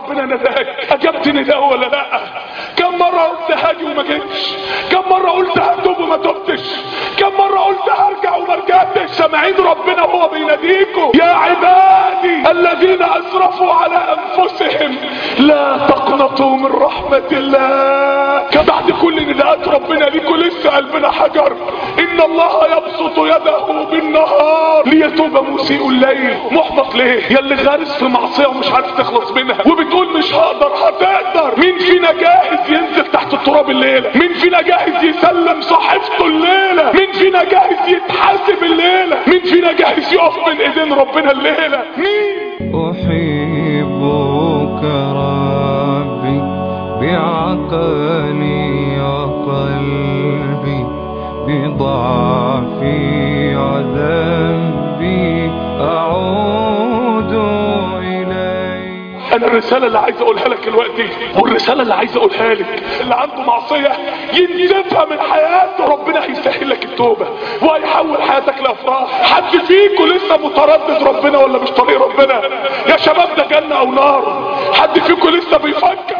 ربنا نداك اجبت نداء ولا لا كم مرة قلت هاجي وما جيتش كم مرة قلت هتوب وما تبتش كم مرة قلت هرجع وما رجعتش سامعين ربنا وهو بيناديكم يا عبادي الذين اسرفوا على انفسهم لا تقنطوا من رحمة الله كان بعد كل نداءات ربنا ليكوا لسه قلبنا حجر ان الله يبسط يده بالنهار ليتوب مسيء الليل محبط ليه يا اللي غارس في معصية ومش عارف تخلص منها وبتقول مش هقدر هتقدر مين فينا جاهز ينزل تحت التراب الليلة مين فينا جاهز يسلم صحيفته الليلة مين فينا جاهز يتحاسب الليلة مين فينا جاهز يقف بين ايدين ربنا الليلة مين أحبك ربي بعقلي وقلبي بضعفي وذنبي أعود إليك انا الرسالة اللي عايز اقولها لك دلوقتي والرسالة اللي عايز اقولها لك اللي عنده معصية ينزفها من حياته ربنا هيسهل لك التوبة وهيحول حياتك لافراح حد فيكم لسه متردد ربنا ولا مش طريق ربنا يا شباب ده جنة او نار حد فيكم لسه بيفكر